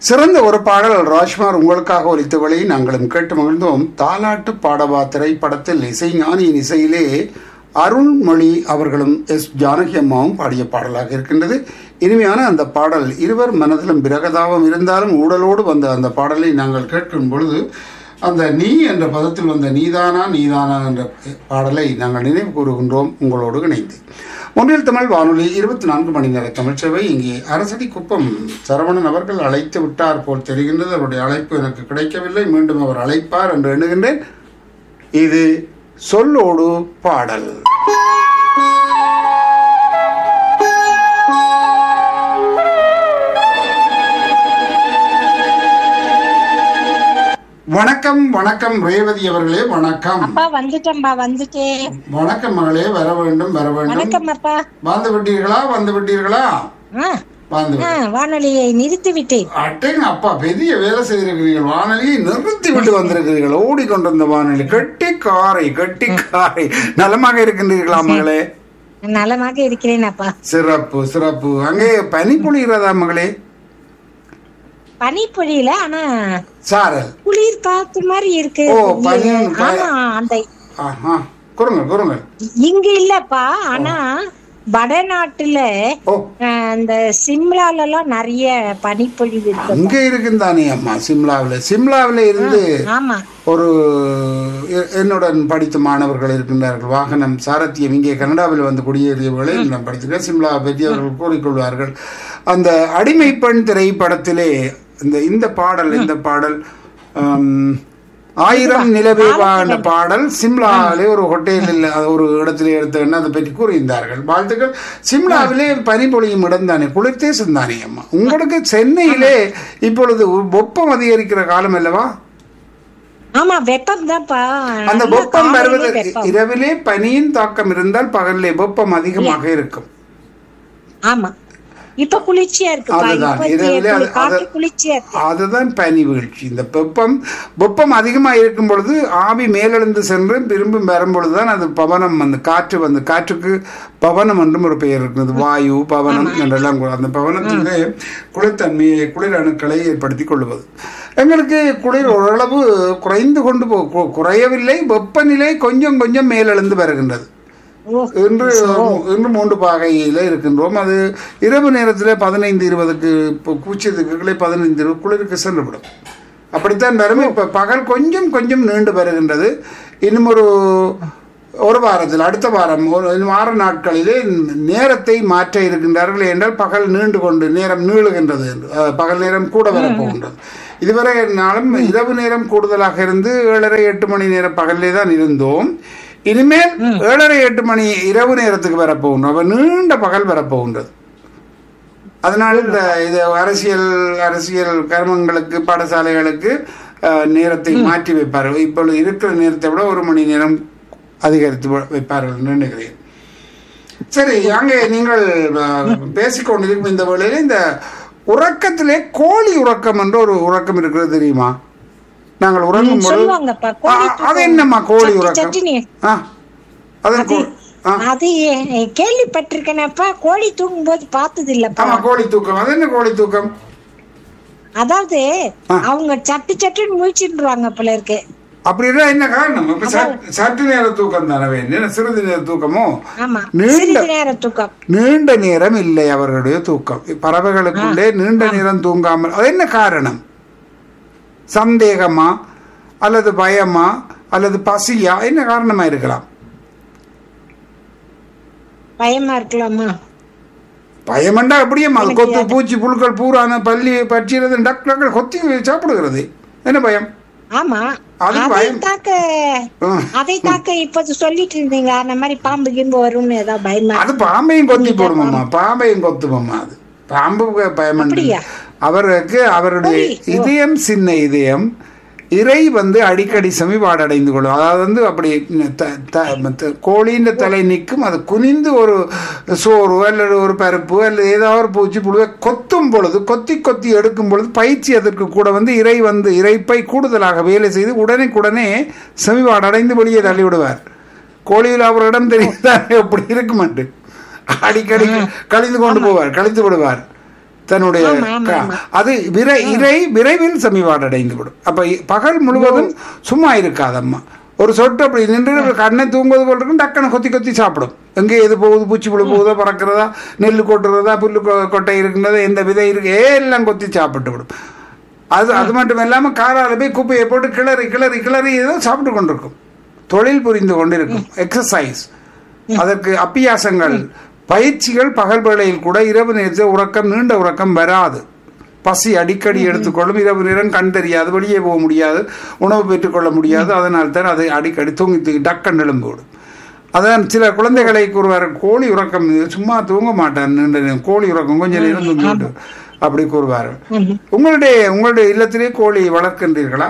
சிறந்த ஒரு பாடல் ராஜ்குமார் உங்களுக்காக ஒலித்த வழி நாங்களும் கேட்டு மகிழ்ந்தோம் தாலாட்டு பாடவா திரைப்படத்தில் இசைஞானியின் இசையிலே அருண்மொழி அவர்களும் எஸ் ஜானகி அம்மாவும் பாடிய பாடலாக இருக்கின்றது இனிமையான அந்த பாடல் இருவர் மனதிலும் பிரகதாபம் இருந்தாலும் ஊடலோடு வந்த அந்த பாடலை நாங்கள் கேட்கும் பொழுது அந்த நீ என்ற பதத்தில் வந்த நீதானா நீதானா என்ற பாடலை நாங்கள் நினைவு கூறுகின்றோம் உங்களோடு இணைந்து ஒன்றில் தமிழ் வானொலி இருபத்தி நான்கு மணி நேர தமிழ் சேவை இங்கே அரசடி குப்பம் சரவணன் அவர்கள் அழைத்து விட்டார் போல் தெரிகின்றது அவருடைய அழைப்பு எனக்கு கிடைக்கவில்லை மீண்டும் அவர் அழைப்பார் என்று எண்ணுகின்றேன் இது சொல்லோடு பாடல் வணக்கம் வணக்கம் ரேவதி அவர்களே வணக்கம் அப்பா வந்துட்டேன்பா வந்துட்டேன் வணக்கம் மகளே வர வேண்டும் வர வேண்டும் வணக்கம் அப்பா வந்து விட்டீர்களா வந்து விட்டீர்களா ஆ, வந்து ஆ, வானொலியை நிறுத்தி விட்டேன் அட்டேங்க அப்பா பெரிய வேலை செய்திருக்கிறீர்கள் வானொலியை நிறுத்தி விட்டு வந்திருக்கிறீர்கள் ஓடிக்கொண்டிருந்த வானொலி கட்டி காரை கட்டி காரை நலமாக இருக்கின்றீர்களா மகளே நலமாக இருக்கிறேன் அப்பா சிறப்பு சிறப்பு அங்கே பனி பொழிகிறதா மகளே பனி பொழியல ஆனா சாரல் குளிர் காத்து மாதிரி இருக்கு ஓ, பனி, ப- ஆமா அந்த ஆஹா குறுங்க குறுங்க இங்க இல்லப்பா ஆனா வடநாட்டுல ஓ ஆ, அந்த சிம்லால எல்லாம் நிறைய பனிப்பொழிவு இருக்கு அங்கே இருக்குந்தானே அம்மா சிம்லாவில் சிம்லாவில் இருந்து ஆமா ஒரு எ- என்னுடன் படித்த மாணவர்கள் இருக்கின்றார்கள் வாகனம் சாரத்தியம் இங்கே கனடாவில் வந்து குடியேறியவர்களை நான் படித்திருக்கேன் சிம்லா பற்றி அவர்கள் கூறிக்கொள்வார்கள் அந்த அடிமை பெண் திரைப்படத்திலே இந்த இந்த பாடல் இந்த பாடல் ஆம், ஆயிரம் நிலவே வா என்ற பாடல் சிம்லாவிலே ஒரு ஹோட்டலில் ஒரு இடத்திலே எடுத்தேன்னு அதை பற்றி கூறியிருந்தார்கள் வாழ்த்துக்கள் சிம்லாவிலே பனிப்பொழியும் இடம் தானே குளிர்தேசம் தானே அம்மா உங்களுக்கு சென்னையிலே இப்பொழுது வெப்பம் அதிகரிக்கிற காலம் அல்லவா ஆமா வெப்பம் தான்ப்பா அந்த நல்லா வெப்பம் காலையிலே வருவது வெப்பம். இரவிலே பனியின் தாக்கம் இருந்தால் பகலிலே வெப்பம் அதிகமாக இருக்கும் ஆமா இப்ப குளிர்ச்சியா இருக்குப்பா அதுதான். இப்ப இரவிலே அது- காற்று அது- குளிர்ச்சியா இருக்கு அதுதான் பனி வீழ்ச்சி இந்த வெப்பம் வெப்பம் அதிகமாக இருக்கும் பொழுது ஆவி மேலெழுந்து சென்று திரும்பி வரும் பொழுதுதான் அது பவனம் அந்த காற்று வந்து காற்றுக்கு பவனம் என்றும் ஒரு பெயர் இருக்கிறது வாயு பவனம் என்றெல்லாம் கூ- அந்த பவனத்திலே குளிர்தன்மையை குளிர் அணுக்களை ஏற்படுத்தி கொள்வது எங்களுக்கு குளிர் ஓரளவு குறைந்து கொண்டு போ கு- குறையவில்லை வெப்பநிலை கொஞ்சம் கொஞ்சம் மேலெழுந்து வருகின்றது ஓ இன்று இன்று மூன்று பாகையில் இருக்கின்றோம் அது இரவு நேரத்தில் பதினைந்து இருபதுக்கு இப்போ கூச்சத்துக்குள்ளே பதினைந்து இருபது குளிருக்கு சென்றுவிடும் அப்படித்தான் வரும் இப்போ பகல் கொஞ்சம் கொஞ்சம் நீண்டு வருகின்றது இன்னும் ஒரு ஒரு வாரத்தில் அடுத்த வாரம் ஒரு இன்னும் ஆறு நாட்களிலே நேரத்தை மாற்ற இருக்கின்றார்கள் என்றால் பகல் நீண்டு கொண்டு நேரம் நீளுகின்றது என்று அஹ், பகல் நேரம் கூட வரப்போகின்றது இதுவரை நாளும் இரவு நேரம் கூடுதலாக இருந்து ஏழரை எட்டு மணி நேரம் பகலிலே தான் இருந்தோம் இனிமேல் ஏழரை எட்டு மணி இரவு நேரத்துக்கு வரப்போகின்றோம் அப்ப நீண்ட பகல் வரப்போகின்றது அதனால் இந்த இது அரசியல் அரசியல் கர்மங்களுக்கு பாடசாலைகளுக்கு அஹ், நேரத்தை மாற்றி வைப்பார்கள் இப்பொழுது இருக்கிற நேரத்தை விட ஒரு மணி நேரம் அதிகரித்து வ- வைப்பார்கள் என்று நினைக்கிறேன் சரி அங்கே நீங்கள் அஹ், பேசிக்கொண்டிருக்கும் இந்த வேளையில் இந்த உறக்கத்திலே கோழி உறக்கம் என்று ஒரு உறக்கம் இருக்கிறது தெரியுமா நாங்கள் உறங்கும் பொழுது சொல்லுவாங்கப்பா ஆ, கோழி அது என்னம்மா கோழி சட்டி உறக்கம் சட்டினி. ஆ அதன் கோ- ஆ அது எ- கேள்விப்பட்டிருக்கேனப்பா கோழி தூங்கும் போது பார்த்தது இல்லப்பா ஆமா கோழி தூக்கம் அது என்ன கோழி தூக்கம் அதாவது ஆ. அவங்க சட்டு சட்டுன்னு முழிச்சுருவாங்க போல இருக்கு அப்படின்னா என்ன காரணம் இப்ப சட்- சற்று நேர தூக்கம் தானே வேணும் சிறிது நேர தூக்கமோ ஆமா நீண்ட சிறிது நேர தூக்கம் நீண்ட நேரம் இல்லை அவர்களுடைய தூக்கம் பறவைகளுக்குள்ளே நீண்ட நேரம் தூங்காமல் அது என்ன காரணம் சந்தேகமா அல்லது பயமா அல்லது பசியா என்ன காரணமா இருக்கலாம் பயமா இருக்கலாமா பயமண்டா அப்படியே அது கொத்து பூச்சி புழுக்கள் பூரான பள்ளி பற்றியது டக் டக்கு கொத்தி சாப்பிடுகிறது என்ன பயம் ஆமா அது அதை பயம். தாக்க ஆ. அதை தாக்க இப்ப சொல்லிட்டு இருந்தீங்க அந்த மாதிரி பாம்பு கிம்பு வரும்னு ஏதாவது பயமா அது பாம்பையும் கொத்தி போடுமாம்மா பாம்பையும் கொத்துமாம்மா அது பாம்பு பயமண்டு அப்படியா? அவருக்கு அவருடைய ஓய், ஓ. இதயம் சின்ன இதயம் இறை வந்து அடிக்கடி செமிபாடடைந்து கொள்ளும் அதாவது வந்து அப்படி த- த- த- கோழியின் தலை நிற்கும் அது குனிந்து ஒரு சோறு அல்லது ஒரு பருப்பு அல்லது ஏதாவது ஒரு பூச்சி புழுவை கொத்தும் பொழுது கொத்தி கொத்தி எடுக்கும் பொழுது பயிற்சி அதற்கு கூட வந்து இறை வந்து இறைப்பை கூடுதலாக வேலை செய்து உடனுக்குடனே செமிபாடு அடைந்து வெளியே தள்ளிவிடுவார் கோழியில் அவரிடம் தெரியுதா எப்படி இருக்குமாட்டு அடிக்கடி கழிந்து கொண்டு போவார் கழித்து விடுவார் தன்னுடைய ஆமா, ஆமா, க- ஆமா. அது விரை இறை விரைவில் செமிவாடடைந்து விடும் அப்ப இ- பகல் முழுவதும் சும்மா இருக்காதம்மா ஒரு சொட்டு அப்படி நின்று கண்ணை தூங்குவது போல் இருக்கும் டக்குன்னு கொத்தி கொத்தி சாப்பிடும் எங்கே எது போகுது பூச்சி புழு போகுதோ பறக்கிறதா நெல் கொட்டுறதா புல்லு கொ- கொட்டை இருக்கின்றதா எந்த விதை இருக்கு எல்லாம் கொத்தி சாப்பிட்டு விடும் அது அது மட்டும் இல்லாமல் காலால் போய் குப்பையை போட்டு கிளறி கிளறி கிளறி ஏதோ சாப்பிட்டு கொண்டிருக்கும் தொழில் புரிந்து கொண்டிருக்கும் எக்ஸசைஸ் அதற்கு அப்பியாசங்கள் பயிற்சிகள் பகல் வேளையில் கூட இரவு நேரத்தில் உறக்கம் நீண்ட உறக்கம் வராது பசி அடிக்கடி எடுத்துக்கொள்ளும் இரவு நேரம் கண் தெரியாது வெளியே போக முடியாது உணவு பெற்றுக்கொள்ள முடியாது அதனால் தான் அதை அடிக்கடி தூங்கி தூங்கி டக்கன் எழும்பு விடும் அதான் சில குழந்தைகளை கூறுவார் கோழி உறக்கம் சும்மா தூங்க மாட்டான் நீண்ட நேரம். கோழி உறக்கம் கொஞ்சம் நேரம் தூங்கிட்டு அப்படி கூறுவார்கள் உங்களுடைய உங்களுடைய இல்லத்திலே கோழி வளர்க்கின்றீர்களா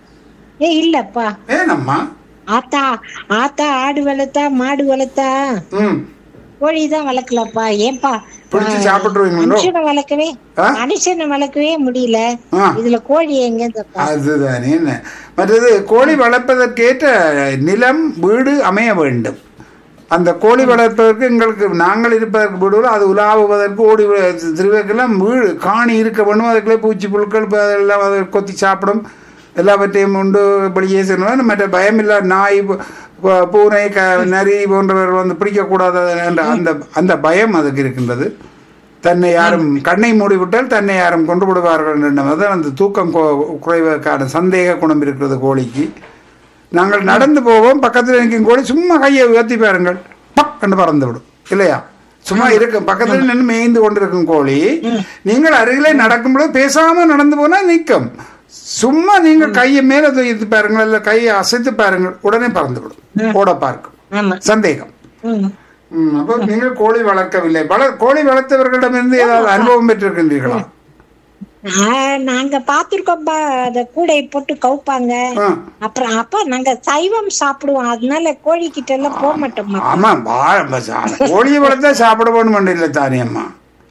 ஏ இல்லப்பா ஏனம்மா ஆத்தா ஆத்தா ஆடு வளர்த்தா மாடு வளர்த்தா ம் கோழி தான் வளர்க்கலப்பா ஏன்பா பிடிச்சு சாப்பிட்டுருவீங்களோ மனுஷனை வளர்க்கவே ஆ? மனுஷனை வளர்க்கவே முடியல ஆ. இதுல கோழி எங்க அதுதானே என்ன மற்றது கோழி வளர்ப்பதற்கேற்ற நிலம் வீடு அமைய வேண்டும் அந்த கோழி வளர்ப்பதற்கு எங்களுக்கு நாங்கள் இருப்பதற்கு வீடு அது உலாவுவதற்கு ஓடி திருவைக்கெல்லாம் வீடு காணி இருக்க வேண்டும் அதுக்குள்ளே பூச்சி புழுக்கள் இப்ப அதெல்லாம் அதை கொத்தி சாப்பிடும் எல்லாவற்றையும் உண்டு வெளியே செல்லும் மற்ற பயமில்லா நாய் பூ- பூ- பூனை க நரி போன்றவர்கள் வந்து பிடிக்கக்கூடாது என்ற அந்த அந்த பயம் அதுக்கு இருக்கின்றது தன்னை யாரும் கண்ணை மூடிவிட்டால் தன்னை யாரும் கொண்டு விடுவார்கள் என்ற அந்த தூக்கம் கொ- குறைவதற்கான சந்தேக குணம் இருக்கிறது கோழிக்கு நாங்கள் நடந்து போவோம் பக்கத்தில் நிற்கும் கோழி சும்மா கையை உயர்த்தி பாருங்கள் பக் என்று பறந்து விடும் இல்லையா சும்மா இருக்கும் பக்கத்தில் நின்று மேய்ந்து கொண்டிருக்கும் கோழி நீங்கள் அருகிலே நடக்கும்போது பேசாம நடந்து போனா நிற்கும் சும்மா நீங்கள் கையை மேல தூக்கி பாருங்கள் இல்ல கையை அசைத்து பாருங்கள் உடனே பறந்து விடும் ஓட பார்க்கும் ஆமா சந்தேகம் ம். ம், அப்போ நீங்கள் கோழி வளர்க்கவில்லை வள கோழி வளர்த்தவர்களிடமிருந்து ஏதாவது அனுபவம் பெற்றிருக்கின்றீர்களா ஆ, நாங்க பாத்திருக்கோம்பா அத கூடை போட்டு கவுப்பாங்க ஆ. அப்புறம் அப்பா நாங்க சைவம் சாப்பிடுவோம் அதனால கோழி கிட்ட எல்லாம் போக மாட்டோம்மா ஆமா வா- சா- கோழியை வளர்த்தா சாப்பிட வேணும் இல்லை தானே அம்மா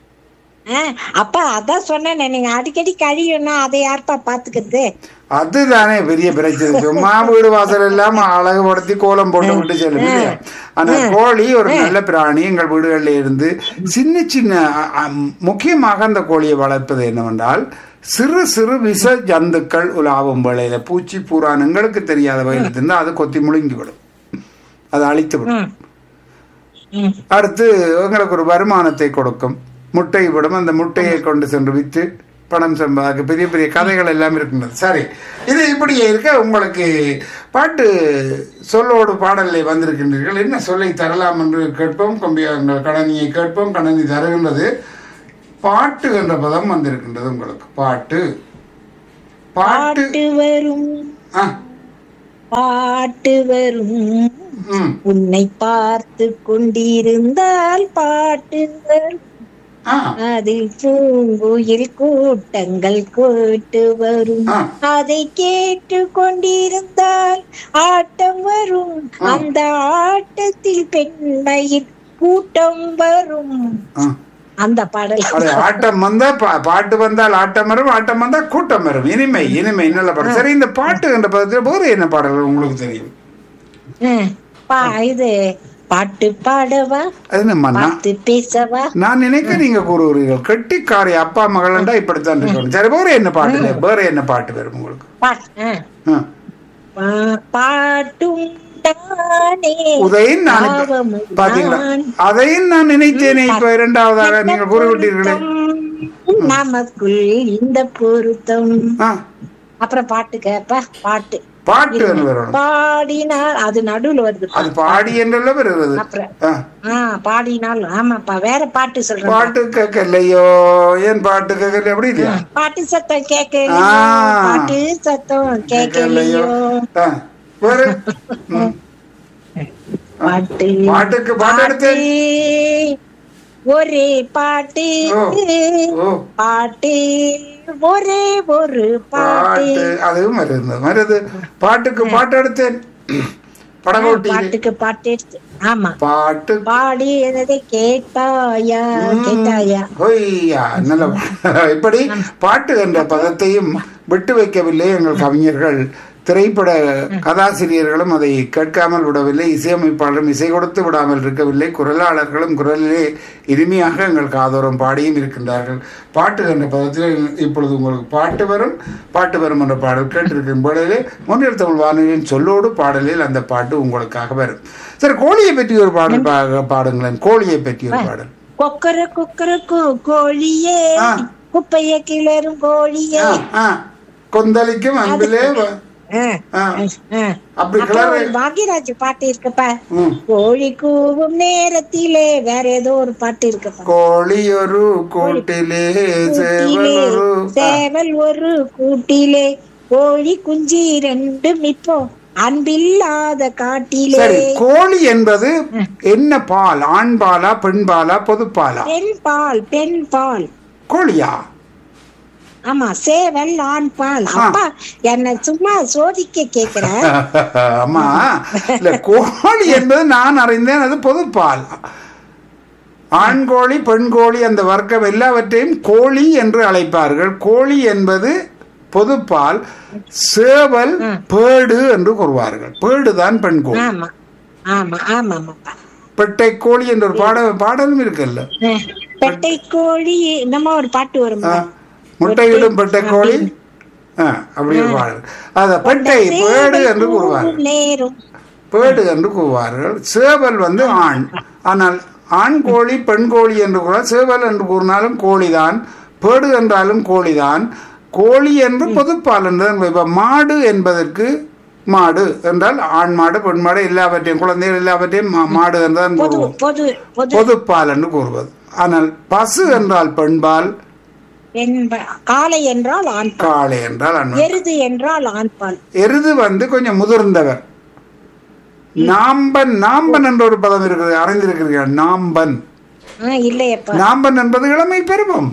ஆ, அப்பா அதான் சொன்னேன் நீங்க அடிக்கடி கழியும்னா அதை யார்ப்பா பாத்துக்கிறது அதுதானே பெரிய பிரச்சனை சும்மா வீடு வாசல் எல்லாம் அழகுபடுத்தி கோலம் போட்டு விட்டு செல்லும் இல்லையா ஆனா கோழி ஒரு நல்ல பிராணி எங்கள் வீடுகளில் இருந்து சின்ன சின்ன அ- அ- முக்கியமாக அந்த கோழியை வளர்ப்பது என்னவென்றால் சிறு சிறு விஷ ஜந்துக்கள் உலாவும் வேளையில பூச்சி பூரான் எங்களுக்கு தெரியாத வகையில் இருந்தால் அது கொத்தி முழுங்கி விடும் அது அழித்து விடும் ம். ம். அடுத்து எங்களுக்கு ஒரு வருமானத்தை கொடுக்கும் முட்டை விடும் அந்த முட்டையை கொண்டு சென்று விற்று பணம் சம்பாதிக்க பெரிய பெரிய கதைகள் எல்லாம் இருக்கின்றது சரி இது இப்படியே இருக்க உங்களுக்கு பாட்டு சொல்லோடு பாடலை வந்திருக்கின்றீர்கள் என்ன சொல்லை தரலாம் என்று கேட்போம் கம்பி எங்கள் கடனியை கேட்போம் கடனி தருகின்றது பாட்டு என்ற பதம் வந்திருக்கின்றது உங்களுக்கு பாட்டு பாட்டு பாட்டு வரும் ஆ பாட்டு வரும் ம் உன்னை பார்த்து கொண்டிருந்தால் பாட்டு வரும் ஆ அதில் பூங்குயில் கூட்டங்கள் கூட்டு வரும் ஆ. அதை கேட்டு கொண்டிருந்தால் ஆட்டம் வரும் அந்த ஆட்டத்தில் பெண்மையின் கூட்டம் வரும் ஆ அந்த பாடல் அது ஆட்டம் வந்தா பா- பாட்டு வந்தால் ஆட்டம் வரும் ஆட்டம் வந்தா கூட்டம் வரும் இனிமை இனிமை நல்ல பாடல் சரி இந்த பாட்டு என்ற பதத்தில் வேறு என்ன பாடல்கள் உங்களுக்கு தெரியும் ம். பா இது பாட்டு பாடவா அது நம்ம நான் பார்த்து பேசவா நான் நினைக்க நீங்க கூறுகிறீர்கள் கெட்டிக்காரி அப்பா மகள்ண்டா இப்படித்தான் இருக்கணும் சரி வேற என்ன பாட்டு இல்லை? வேற என்ன பாட்டு வரும் உங்களுக்கு பாட்- ஆ. ஆ. பா- பாட்டும் தானே உதயன் நான் இப்ப- பாவமும் பாத்தீங்களா நான். அதையும் நான் நினைத்தேனே இப்ப இரண்டாவதாக நீங்கள் கூறிவிட்டீர்களே பொருத்தம் நமக்குள் இந்த பொருத்தம் ஆ, அப்புறம் பாட்டு கேப்பா பாட்டு பாட்டு என்று வரணும் பாடினால் அது நடுவுல வருது அது பாடி என்றெல்லாம் வருகிறது அப்புறம் ஆ. ஆ பாடினால் ஆமாப்பா வேற பாட்டு சொல்றேன் பாட்டு கேட்கலையோ ஏன் பாட்டு கேட்கல எப்படி இல்லையா பாட்டு சத்தம் கேட்கலையோ ஆ. பாட்டு சத்தம் கேட்கலையோ ஆ, வேறு ம். பாட்டு பாட்டுக்கு பாட்டு எடுத்து ஒரே பாட்டு ஓ, ஓ. பாட்டு ஒரே ஒரு பாட்டு பாட்டு அதுவும் வருது வருது பாட்டுக்கு பாட்டு எடுத்தேன் படகோட்டி பாட்டுக்கு பாட்டு எடுத்து ஆமா பாட்டு பாடி என்னதை கேட்டாயா கேட்டாயா ஹொய்யா நல்ல இப்படி பாட்டு என்ற பதத்தையும் விட்டு வைக்கவில்லை எங்கள் கவிஞர்கள் திரைப்பட கதாசிரியர்களும் அதை கேட்காமல் விடவில்லை இசையமைப்பாளரும் இசை கொடுத்து விடாமல் இருக்கவில்லை குரலாளர்களும் குரலிலே இனிமையாக எங்கள் காதோரம் பாடியும் இருக்கின்றார்கள் பாட்டு என்ற பதத்தில் இப்பொழுது உங்களுக்கு பாட்டு வரும் பாட்டு வரும் என்ற பாடல் கேட்டிருக்கும் பாடலே முன்னில் தமிழ் வானொலியின் சொல்லோடு பாடலில் அந்த பாட்டு உங்களுக்காக வரும் சரி கோழியை பற்றி ஒரு பாடல் பா- பாடுங்களேன் கோழியை பற்றி ஒரு பாடல் கொக்கர கொக்கர கோ- கோழியே ஆ. குப்பைய கிளறும் கோழியே ஆ, ஆ. கொந்தளிக்கும் அன்பிலே வ- ஆ, ஆ. ஆ. அப்படி அப்புறம் கிளறு ஒரு பாக்யராஜ் பாட்டு இருக்குப்பா ம். கோழி கூவும் நேரத்திலே வேற ஏதோ ஒரு பாட்டு இருக்குப்பா கோழியொரு கூட்டிலே சேவல் கூட்டிலே ஒரு சேவல் ஒரு கூட்டிலே கோழி குஞ்சு ரெண்டும் இப்போ அன்பில்லாத காட்டிலே சரி கோழி என்பது என்ன பால் ஆண் பாலா பெண் பாலா பொது பாலா பெண் பால் பெண் பால் கோழியா ஆமா சேவல் ஆண் பால் அப்பா என்ன சும்மா சோதிக்க கேக்குற அம்மா இல்ல கோழி என்பது நான் அறிந்தேன் அது பொது பால் ஆண் கோழி பெண் கோழி அந்த வர்க்கம் எல்லாவற்றையும் கோழி என்று அழைப்பார்கள் கோழி என்பது பொதுப்பால் சேவல் பேடு என்று கூறுவார்கள் பேடு தான் பெண் கோழி ஆமா ஆமா ஆமா ஆமாப்பா பெட்டை கோழி என்ற ஒரு பாட பாடலும் இருக்குல்ல அஹ், பெட்டை கோழி நம்ம ஒரு பாட்டு வரும் ஆ, முட்டையிடும் பெட்டை கோழி ஆ, அப்படி ஒரு பாடல் அத பெட்டை பேடு என்று கூறுவார்கள் நேரும் பேடு என்று கூறுவார்கள் சேவல் வந்து ஆண் ஆனால் ஆண் கோழி பெண் கோழி என்று கூட சேவல் என்று கூறினாலும் கோழிதான் பேடு என்றாலும் கோழிதான் கோழி என்று பொதுப்பால் என்று இப்ப மாடு என்பதற்கு மாடு என்றால் ஆண் மாடு பெண் மாடு எல்லாவற்றையும் குழந்தைகள் எல்லாவற்றையும் மா- மாடு என்றுதான் பொது கூறுவோம் பொது பொது பொதுப்பால் என்று கூறுவது ஆனால் பசு என்றால் பெண்பால் பெண் ப- காளை என்றால் ஆண் பால் காளை என்றால் ஆண் எருது என்றால் ஆண் பால் எருது வந்து கொஞ்சம் முதிர்ந்தவர் நாம்பன் நாம்பன் என்ற ஒரு பதம் இருக்குது அறிந்திருக்கிறீர்கள் நாம்பன் ஆஹ் இல்லையப்பா நாம்பன் என்பது இளமை பருவம்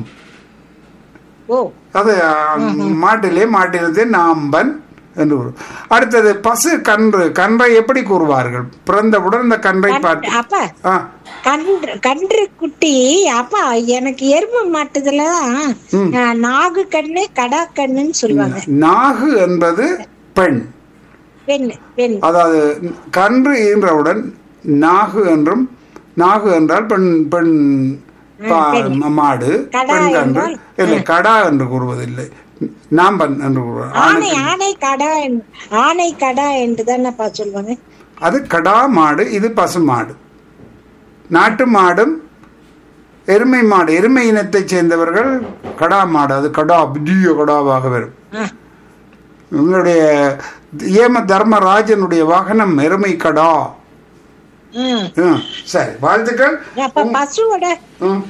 ஓ அது ஆ, மாட்டிலே மாட்டினது நாம்பன் என்று கூறு- அடுத்தது பசு கன்று கன்றை எப்படி கூறுவார்கள் பிறந்தவுடன் இந்த கன்றை பார்த்து அப்பா ஆ, கன்று கன்று குட்டி அப்பா எனக்கு எருமை மாட்டுதுலதான் ஆஹ், நாகு கண்ணு கடா கண்ணுன்னு சொல்லுவாங்க நாகு என்பது பெண் பெண் பெண் அதாவது கன்று ஈன்றவுடன் நாகு என்றும் நாகு என்றால் பெண் பெண் பா- மாடு கடா பெண் கன்று என்றால்? இல்லை கடா என்று கூறுவதில்லை நாம்பன் என்று கூறுவார் ஆனை ஆனை கடா என்று- ஆனை கடா என்று தானேப்பா சொல்லுவாங்க அது கடா மாடு இது பசு மாடு நாட்டு மாடும் எருமை மாடு எருமை இனத்தைச் சேர்ந்தவர்கள் கடா மாடு அது கடா புதிய கடாவாக வரும் ஆஹ், உங்களுடைய ஏம தர்மராஜனுடைய வாகனம் எருமை கடா ம். ம், சரி வாழ்த்துக்கள் அப்ப பசுவோட ம்.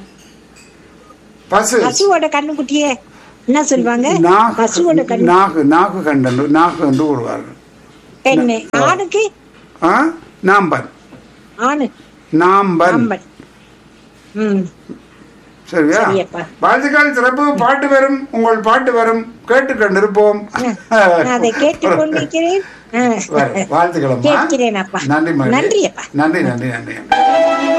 பசு பசுவோட கண்ணுக்குட்டியே என்ன சொல்லுவாங்க நாகு பசுவோட கண்ணு நாகு நாகு கண்டு நாகு என்று கூறுவார்கள் பெண்ணு ஆணுக்கு ஆ நாம்பன் ஆணு நாம்பன் ஆம்பல் ம் சரியா சரியப்பா. வாழ்த்துக்கள் சிறப்பு பாட்டு வரும் உங்கள் பாட்டு வரும் கேட்டு கண்டிருப்போம் நான் அதை கேட்டுக் கொண்டிருக்கிறேன் ஆ. வரும். வாழ்த்துக்கள் அம்மா. கேட்கிறேன் அப்பா நன்றி மகளே. நன்றி அப்பா நன்றி நன்றி நன்றி நன்றி